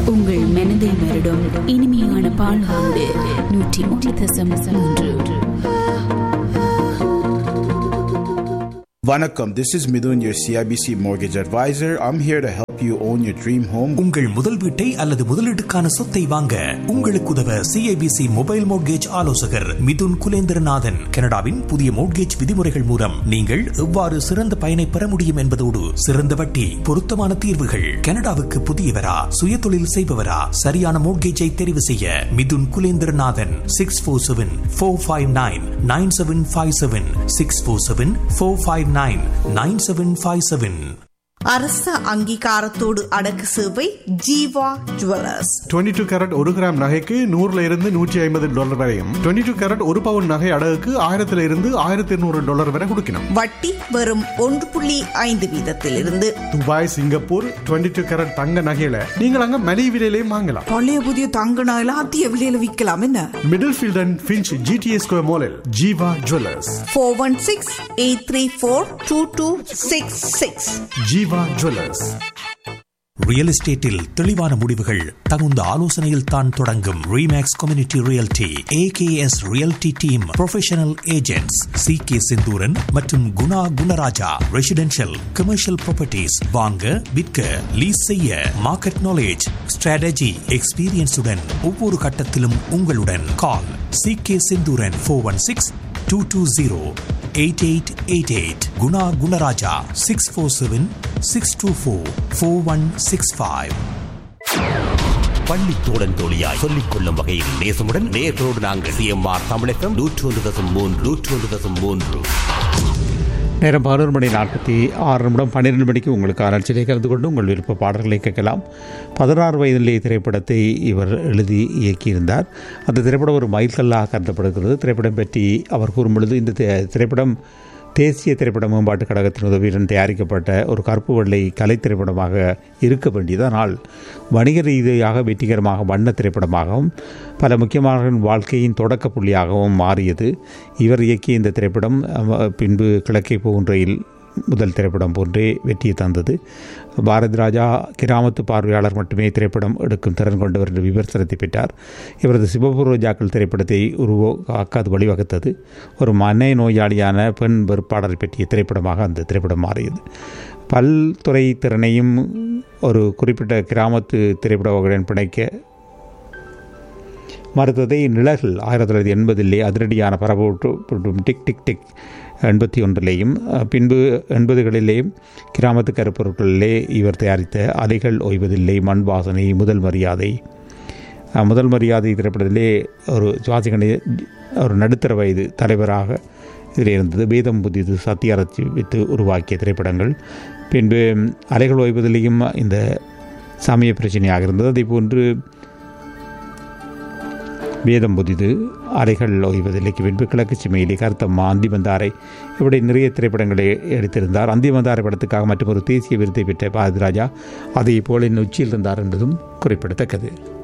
உங்கள் மனதை வருடும் இனிமையான பால்வாண்டு நூற்றி மூன்று தசம் மூன்று Vanakkam, this is Midun, your CIBC mortgage advisor. I'm here to help you own your dream home. உங்கள் முதல் வீட்டை அல்லது முதலீட்டுக்கான சொத்தை வாங்க உங்களுக்கு உதவ சிஐபிசி மொபைல் மோட்கேஜ் ஆலோசகர் மிதுன் குலேந்திரநாதன் கனடாவின் புதிய மோட்கேஜ் விதிமுறைகள் மூலம் நீங்கள் எவ்வாறு சிறந்த பயனை பெற முடியும் என்பதோடு சிறந்த வட்டி பொருத்தமான தீர்வுகள் கனடாவுக்கு புதியவரா சுயதொழில் செய்பவரா சரியான மோட்கேஜை தெரிவு செய்ய Mithun Kulendranathan six four seven four five nine nine seven five seven six four seven four five nine nine seven five seven அரச அங்கீகாரத்தோடு அடக்கு சேவை ஜீவா ஜுவல்லர்ஸ் 22 டூ கேரட் ஒரு கிராம் நகைக்கு நூறுல இருந்து நூற்றி ஐம்பது டாலர் வரையும் 22 டூ கேரட் ஒரு பவுன் நகை அடகுக்கு ஆயிரத்துல இருந்து ஆயிரத்தி இருநூறு டாலர் வரை கொடுக்கணும் வட்டி வெறும் ஒன்று புள்ளி ஐந்து வீதத்திலிருந்து துபாய் சிங்கப்பூர் 22 டூ கேரட் தங்க நகையில நீங்கள் அங்க மலிவு விலையிலையும் வாங்கலாம் பழைய புதிய தங்க நகையில அதிக விலையில விற்கலாம் என்ன Middlefield and Finch GTS square மாலில் Jeeva jewellers four one six eight three four two two six six Jeeva jewellers real எஸ்டேட்டில் தெளிவான முடிவுகள் தகுந்த ஆலோசனையில் தான் தொடங்கும் REMAX community realty AKS realty team professional agents C K Senthuran மற்றும் Guna Gunarajah residential commercial properties வாங்க விற்க லீஸ் செய்ய மார்க்கெட் நாலேஜ் ஸ்ட்ராட்டஜி எக்ஸ்பீரியன்ஸுடன் ஒவ்வொரு கட்டத்திலும் உங்களுடன் call C K Senthuran four one six two two zero eight eight eight eight Guna Gunarajah six four seven six two four four one six five பள்ளி தோழன் தோழியாய் சொல்லிக் கொள்ளும் வகையில் நேசமுடன் நேர்களோடு நாங்கள் சிஎம்ஆர் தமிழகம் நூற்று ஒன்று தசம் மூன்று நூற்று ஒன்று தசம் மூன்று நேரம் பதினோரு மணி நாற்பத்தி ஆறு நிமிடம் பன்னிரெண்டு மணிக்கு உங்களுக்கு ஆராய்ச்சியிலே கலந்து கொண்டு உங்கள் விருப்ப பாடல்களை கேட்கலாம் பதினாறு வயதிலே திரைப்படத்தை இவர் எழுதி இயக்கியிருந்தார் அந்த திரைப்படம் ஒரு மைல்கல்லாக கருதப்படுகிறது திரைப்படம் பற்றி அவர் கூறும் பொழுது இந்த தி- திரைப்படம் தேசிய திரைப்பட மேம்பாட்டு கழகத்தின் உதவியுடன் தயாரிக்கப்பட்ட ஒரு கருப்பு வெள்ளை கலை திரைப்படமாக இருக்க வேண்டியது ஆனால் வணிக ரீதியாக வெற்றிகரமாக வண்ண திரைப்படமாகவும் பல முக்கியமான வாழ்க்கையின் தொடக்க புள்ளியாகவும் மாறியது இவர் இயக்கிய இந்த திரைப்படம் அஹ், பின்பு கிழக்கே போகும் ரயில் முதல் திரைப்படம் போன்றே வெற்றியை தந்தது பாரதி ராஜா கிராமத்து பார்வையாளர் மட்டுமே திரைப்படம் எடுக்கும் திறன் கொண்டவர் என்ற விமர்சனத்தை பெற்றார் இவரது சிவபூர்வஜாக்கள் திரைப்படத்தை உருவாக்க அது வழிவகுத்தது ஒரு மனை நோயாளியான பெண் வெறுப்பாளரை பற்றிய திரைப்படமாக அந்த திரைப்படம் மாறியது பல்துறை திறனையும் ஒரு குறிப்பிட்ட கிராமத்து திரைப்பட வகையுடன் பிணைக்க மறுத்ததை நிழல்கள் ஆயிரத்தி தொள்ளாயிரத்தி எண்பதிலே அதிரடியான பரபரப்பு டிக் டிக் டிக் எண்பத்தி ஒன்றிலேயும் அஹ், பின்பு எண்பதுகளிலேயும் கிராமத்து கருப்பொருட்களிலே இவர் தயாரித்த அலைகள் ஓய்வதில்லை மண் வாசனை முதல் மரியாதை அஹ், முதல் மரியாதை திரைப்படத்திலே ஒரு சுவாசிகணி ஒரு நடுத்தர வயது தலைவராக இதில் இருந்தது வேதம் புதிது சத்தியாரச்சி வைத்து உருவாக்கிய திரைப்படங்கள் பின்பு அலைகள் ஓய்வதிலேயும் இந்த சமய பிரச்சனையாக இருந்தது அதே போன்று வேதம் புதிது அலைகள் ஓய்வதில்லைக்கு பின்பு கிழக்கு சிமையிலே கருத்தம்மா அந்திமந்தாரை இப்படி நிறைய திரைப்படங்களை எடுத்திருந்தார் அந்திமந்தாரை படத்துக்காக மற்றும் ஒரு தேசிய விருதை பெற்ற பாரதிராஜா அதே போல உச்சியில் இருந்தார் என்பதும் குறிப்பிடத்தக்கது